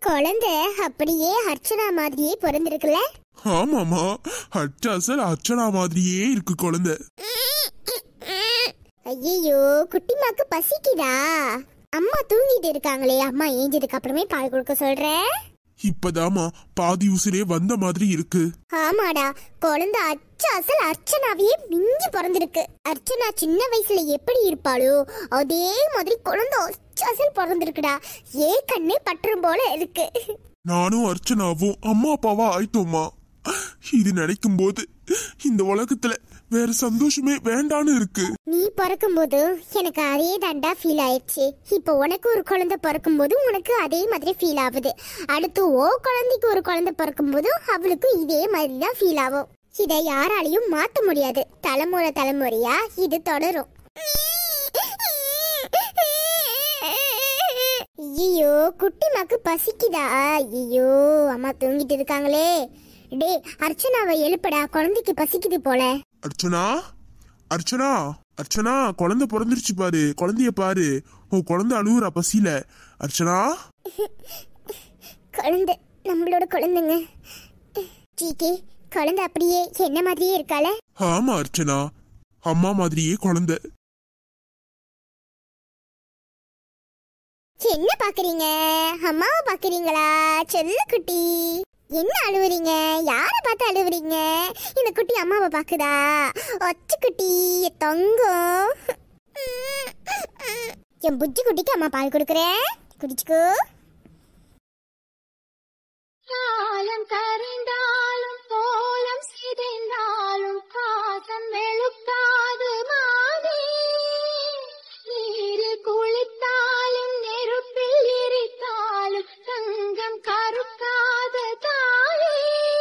குழந்தை அப்படியே அர்ச்சனா மாதிரியே பிறந்திருக்குல்ல ஆமாமா அச்சாசல் அர்ச்சனா மாதிரியே இருக்கு குழந்தை ஐயோ குட்டிமாக்கு பசிக்குதா அம்மா தூங்கிட்டு இருக்காங்களே அம்மா ஏஞ்சதுக்கு அப்புறமே பால் கொடுக்க சொல்றேன் இப்பதாமா பாதி உசிரே வந்த மாதிரி இருக்கு ஆமாடா குழந்தை அச்சு அசல் அர்ச்சனாவையே மிஞ்சி பிறந்திருக்கு அர்ச்சனா சின்ன வயசுல எப்படி இருப்பாளோ அதே மாதிரி குழந்தை அச்சு அசல் பிறந்திருக்குடா ஏ கண்ணே பற்றும் போல இருக்கு நானும் அர்ச்சனாவும் அம்மா அப்பாவா ஆயிட்டோமா இது நினைக்கும் போது இந்த உலகத்துல வேற சந்தோஷமே வேண்டான்னு இருக்கு நீ பிறக்கும்போது எனக்கு அதே தாண்டா ஃபீல் ஆயிடுச்சு இப்போ உனக்கு ஒரு குழந்தை பிறக்கும்போது உனக்கு அதே மாதிரி ஃபீல் ஆகுது அடுத்து ஓ குழந்தைக்கு ஒரு குழந்தை பிறக்கும்போது அவளுக்கும் இதே மாதிரி தான் ஃபீல் ஆகும் இதை யாராலையும் மாத்த முடியாது தலைமுறை தலைமுறையா இது தொடரும் ஐயோ குட்டிமாக்கு பசிக்குதா ஐயோ அம்மா தூங்கிட்டு இருக்காங்களே டே அர்ச்சனாவை எழுப்படா குழந்தைக்கு பசிக்குது போல அர்ச்சனா அர்ச்சனா அர்ச்சனா குழந்தை பிறந்துருச்சு பாரு குழந்தைய பாரு உன் குழந்தை அழுவுறா பசியில அர்ச்சனா குழந்தை நம்மளோட குழந்தைங்க ஜிகே குழந்தை அப்படியே என்ன மாதிரியே இருக்கால ஆமா அர்ச்சனா அம்மா மாதிரியே குழந்தை என்ன பாக்குறீங்க அம்மாவை பாக்குறீங்களா செல்ல குட்டி என்ன அழுவுறீங்க யார பார்த்து அழுவுறீங்க இந்த குட்டி அம்மாவை பாக்குதா ஒச்ச குட்டி என் தங்கம் என் புஜ்ஜி குட்டிக்கு அம்மா பால் கொடுக்குறேன் குடிச்சுக்கோ காலம் கரைந்தாலும் கோலம் சிதைந்தாலும் பாசம் வெளுக்காது மாதே நீரில் குளித்தாலும் நெருப்பில் எரித்தாலும் தங்கம் கருக்காத தாயே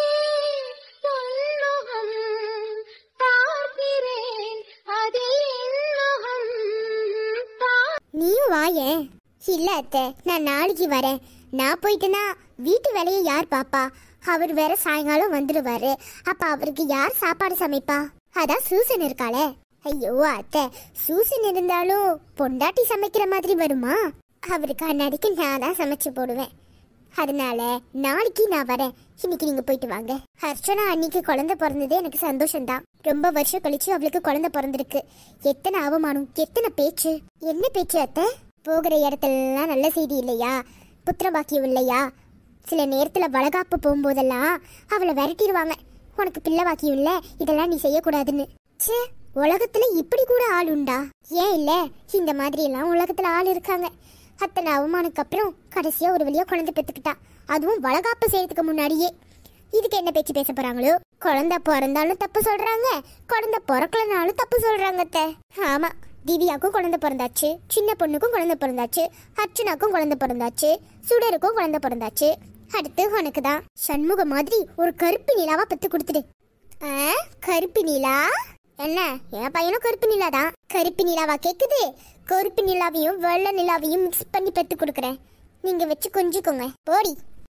தொன்முகம் பார்க்கிறேன் அதில் என்முகம் பா நீயும் வாயேன் இல்ல அத்தை நான் நாளைக்கு வரேன் நான் போயிட்டேன்னா வீட்டு வேலையை யார் பாப்பா அவர் வேற சாயங்காலம் வந்துடுவாரு அப்ப அவருக்கு யார் சாப்பாடு சமைப்பா அதான் சூசன் இருக்காளே ஐயோ அத்தை சூசன் இருந்தாலும் பொண்டாட்டி சமைக்கிற மாதிரி வருமா அவருக்கு அன்னாடிக்கு நான் தான் சமைச்சு போடுவேன் அதனால நாளைக்கு நான் வரேன் இன்னைக்கு நீங்க போயிட்டு வாங்க அர்ச்சனா அன்னைக்கு குழந்தை பிறந்ததே எனக்கு சந்தோஷம்தான் ரொம்ப வருஷம் கழிச்சு அவளுக்கு குழந்தை பிறந்திருக்கு எத்தனை அவமானம் எத்தனை பேச்சு என்ன பேச்சு அத்தை போகிற இடத்துலலாம் நல்ல செய்தி இல்லையா புத்திர பாக்கியம் இல்லையா சில நேரத்துல வளகாப்பு போகும்போதெல்லாம் அவளை விரட்டிடுவாங்க உனக்கு பிள்ளை பாக்கியம் இல்ல இதெல்லாம் நீ செய்யக்கூடாதுன்னு ச்சே உலகத்துல இப்படி கூட ஆள் உண்டா ஏன் இல்ல இந்த மாதிரி எல்லாம் உலகத்துல ஆள் இருக்காங்க அத்தனை அவமானுக்கு அப்புறம் கடைசியா ஒரு வழியா குழந்தை பெத்துக்கிட்டா அதுவும் வளகாப்பு செய்யறதுக்கு முன்னாடியே இதுக்கு என்ன பேச்சு பேச போறாங்களோ குழந்தை பிறந்தாலும் தப்பு சொல்றாங்க குழந்தை பிறக்கலனாலும் தப்பு சொல்றாங்க அத்தை ஆமா திவ்யாக்கும் குழந்தை பிறந்தாச்சு சின்ன பொண்ணுக்கும் குழந்தை பிறந்தாச்சு அர்ச்சனாக்கும் குழந்தை பிறந்தாச்சு சுடருக்கும் குழந்தை பிறந்தாச்சு அடுத்து உனக்கு தான் சண்முக மாதிரி ஒரு கருப்பு நிலாவா பெத்து கொடுத்துடு ஆ, கருப்பு நிலா என்ன என் பையனும் கருப்பு நிலா தான் கருப்பு நிலாவா கேக்குது கருப்பு நிலாவையும் வெள்ளை நிலாவையும் மிக்ஸ் பண்ணி பெத்து கொடுக்குறேன் நீங்க வச்சு கொஞ்சிக்கோங்க போடி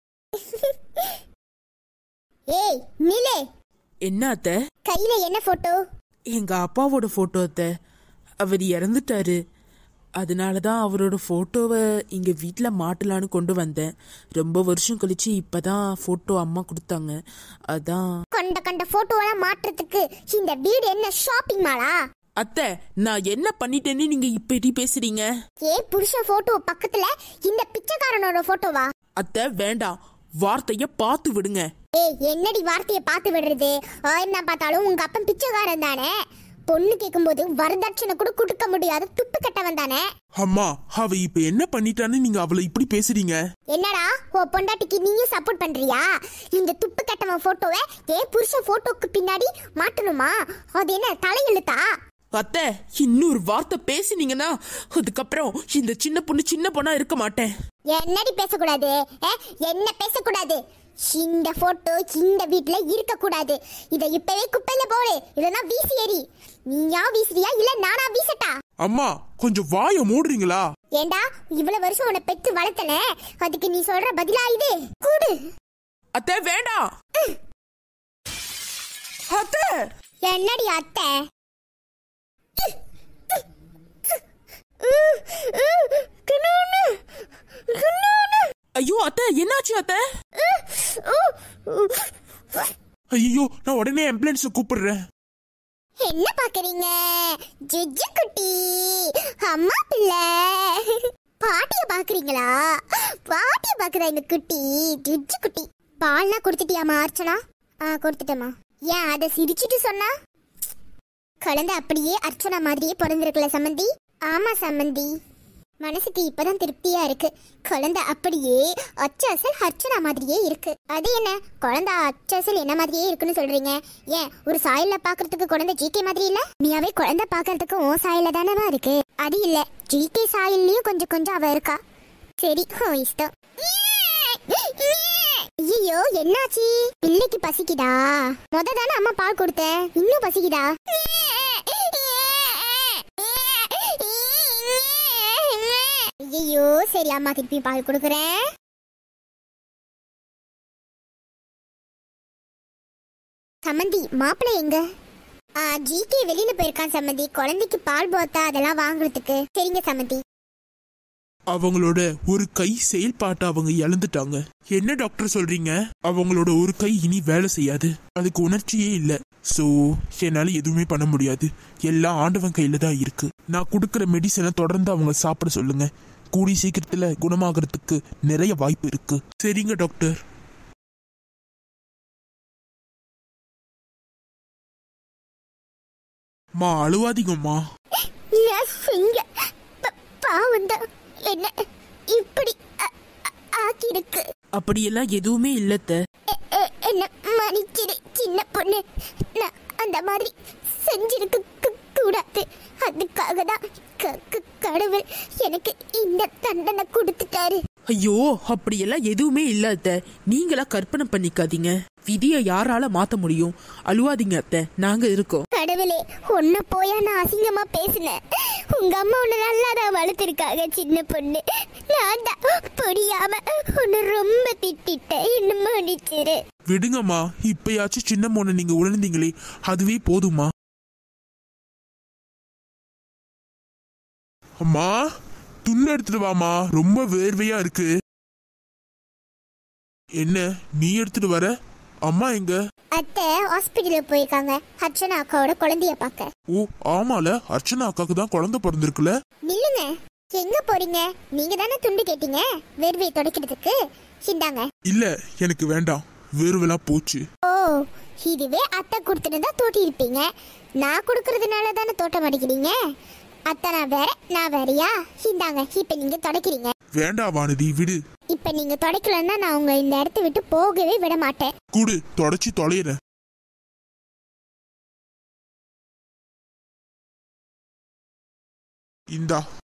ஏய் நிலே என்ன அத்த கையில என்ன போட்டோ எங்க அப்பாவோட போட்டோ அத்த அவர் இறந்துட்டாரு அதனால தான் அவரோட போட்டோவை இங்க வீட்ல மாட்டலான்னு கொண்டு வந்தேன் ரொம்ப வருஷம் கழிச்சு இப்பதான் போட்டோ அம்மா கொடுத்தாங்க அதான் கண்ட கண்ட போட்டோவெல்லாம் மாற்றுறதுக்கு இந்த வீடு என்ன ஷாப்பிங் மாலா அத்தை நான் என்ன பண்ணிட்டேன்னு நீங்க இப்படி பேசுறீங்க ஏ புருஷன் போட்டோ பக்கத்துல இந்த பிச்சைக்காரனோட போட்டோவா அத்தை வேண்டாம் வார்த்தைய பார்த்து விடுங்க ஏய் என்னடி வார்த்தையை பார்த்து விடுறது என்ன பார்த்தாலும் உங்க அப்பன் பிச்சைக்காரன் தானே பொண்ணு கேட்கும்போது வரதட்சணை கூட கொடுக்க முடியாத துப்பு கட்டவன் தானே அம்மா அவ இப்ப என்ன பண்ணிட்டான்னு நீங்க அவளை இப்படி பேசுறீங்க என்னடா ஓ பொண்டாட்டிக்கு நீயும் சப்போர்ட் பண்றியா இந்த துப்பு கட்டவன் போட்டோவை ஏ புருஷன் போட்டோக்கு பின்னாடி மாட்டணுமா அது என்ன தலையெழுத்தா அத்தை இன்னொரு வார்த்தை பேசினீங்கன்னா அதுக்கப்புறம் இந்த சின்ன பொண்ணு சின்ன பொண்ணா இருக்க மாட்டேன் என்னடி பேசக்கூடாது ஏ, என்ன பேசக்கூடாது இந்த போட்டோ இந்த வீட்ல இருக்க கூடாது இத இப்பவே குப்பையில போடு இல்லனா வீசி எறி நீயா வீசுறியா இல்ல நானா வீசட்டா அம்மா கொஞ்சம் வாய மூடுறீங்களா ஏண்டா இவ்வளவு வருஷம் உன்னை பெத்து வளர்த்தனே அதுக்கு நீ சொல்ற பதிலா இது கூடு அத்தை வேண்டாம் அத்தை என்னடி அத்தை ஐயோ அத்தை என்னாச்சு அத்தை ஐயோ நான் உடனே ஆம்புலன்ஸை கூப்பிடுறேன் என்ன பாக்குறீங்க ஜிஜ்ஜு குட்டி அம்மா பிள்ளை பாட்டிய பாக்குறீங்களா பாட்டிய பாக்குறா இந்த குட்டி ஜிஜ்ஜு குட்டி பால்னா கொடுத்துட்டியாமா அர்ச்சனா ஆ கொடுத்துட்டேம்மா ஏன் அதை சிரிச்சிட்டு சொன்னா குழந்தை அப்படியே அர்ச்சனா மாதிரியே பிறந்திருக்குல்ல சம்மந்தி ஆமா சம்மந்தி மனசுக்கு இப்பதான் திருப்தியா இருக்கு குழந்தை அப்படியே அச்சசல் அர்ச்சனா மாதிரியே இருக்கு அது என்ன குழந்தை அச்சசல் என்ன மாதிரியே இருக்குன்னு சொல்றீங்க ஏன் ஒரு சாயல்ல பாக்குறதுக்கு குழந்தை ஜிகே மாதிரி இல்ல நீயாவே குழந்தை பாக்குறதுக்கு உன் சாயல்ல தானவா இருக்கு அது இல்ல ஜிகே சாயல்லையும் கொஞ்சம் கொஞ்சம் அவ இருக்கா சரி உன் இஷ்டம் ஐயோ என்னாச்சு பிள்ளைக்கு பசிக்குதா முத தானே அம்மா பால் கொடுத்தேன் இன்னும் பசிக்குதா ஐயோ சரி அம்மா திருப்பி பால் கொடுக்குறேன் சம்மந்தி மாப்பிள்ளை எங்க ஆ ஜிகே வெளியில போயிருக்கான் சம்மந்தி குழந்தைக்கு பால் போத்தா அதெல்லாம் வாங்குறதுக்கு சரிங்க சம்மந்தி அவங்களோட ஒரு கை செயல்பாட்டை அவங்க இழந்துட்டாங்க என்ன டாக்டர் சொல்றீங்க அவங்களோட ஒரு கை இனி வேலை செய்யாது அதுக்கு உணர்ச்சியே இல்ல சோ என்னால எதுவுமே பண்ண முடியாது எல்லாம் ஆண்டவன் கையில தான் இருக்கு நான் கொடுக்குற மெடிசனை தொடர்ந்து அவங்க சாப்பிட சொல்லுங்க கூடி சீக்கிரத்துல குணமாகறதுக்கு நிறைய வாய்ப்பு இருக்கு சரிங்க டாக்டர் மா அழுவாதீங்கம்மா நான் செஞ்ச ப- பாவம்தான் என்ன இப்படி அ- அ- ஆக்கியிருக்கு அப்படியெல்லாம் எதுவுமே இல்லத்த எ- எ- என்ன மன்னிச்சிடு சின்ன பொண்ணு நான் அந்த மாதிரி செஞ்சிருக்க கு- கூடாது அதுக்காக தான் க- க- கடவுள் எனக்கு இந்த தண்டனை கொடுத்துட்டாரு ஐயோ அப்படியெல்லாம் எதுவுமே இல்ல அத்தை நீங்களா கற்பனை பண்ணிக்காதீங்க விதியை யாரால மாத்த முடியும் அழுவாதீங்க அத்தை நாங்க இருக்கோம் கடவுளே உன்னை போயா நான் அசிங்கமா பேசினேன் உங்க அம்மா உன்னை நல்லா தான் வளர்த்துருக்காங்க சின்ன பொண்ணு நான் தான் புரியாம உன்னை ரொம்ப திட்டிட்டேன் என்ன மன்னிச்சிரு விடுங்கம்மா இப்பயாச்சும் சின்ன பொண்ணு நீங்க உணர்ந்தீங்களே அதுவே போதுமா அம்மா துண்டு எடுத்துட்டு வாமா ரொம்ப வேர்வையா இருக்கு என்ன நீ எடுத்துட்டு வர அம்மா எங்க அத்தை ஹாஸ்பிட்டலுக்கு போயிருக்காங்க அர்ச்சனா அக்காவோட குழந்தைய பார்க்க ஓ ஆமால அர்ச்சனா அக்காக்கு தான் குழந்தை பிறந்திருக்குல நில்லுங்க எங்க போறீங்க நீங்க தானே துண்டு கேட்டீங்க வேர்வையை துடைக்கிறதுக்கு இந்தாங்க இல்ல எனக்கு வேண்டாம் வேர்வெல்லாம் போச்சு ஓ இதுவே அத்தை கொடுத்துட்டு தோட்டி இருப்பீங்க நான் கொடுக்கறதுனால தானே தோட்டம் அடிக்கிறீங்க அத்தை நான் வேற நான் வேறயா இந்தாங்க இப்ப நீங்க தொடக்கிறீங்க வேண்டாம் வானதி விடு இப்ப நீங்க தொடக்கலன்னா நான் உங்க இந்த இடத்த விட்டு போகவே விட மாட்டேன் கூடு தொடச்சி தொலைறேன் இந்தா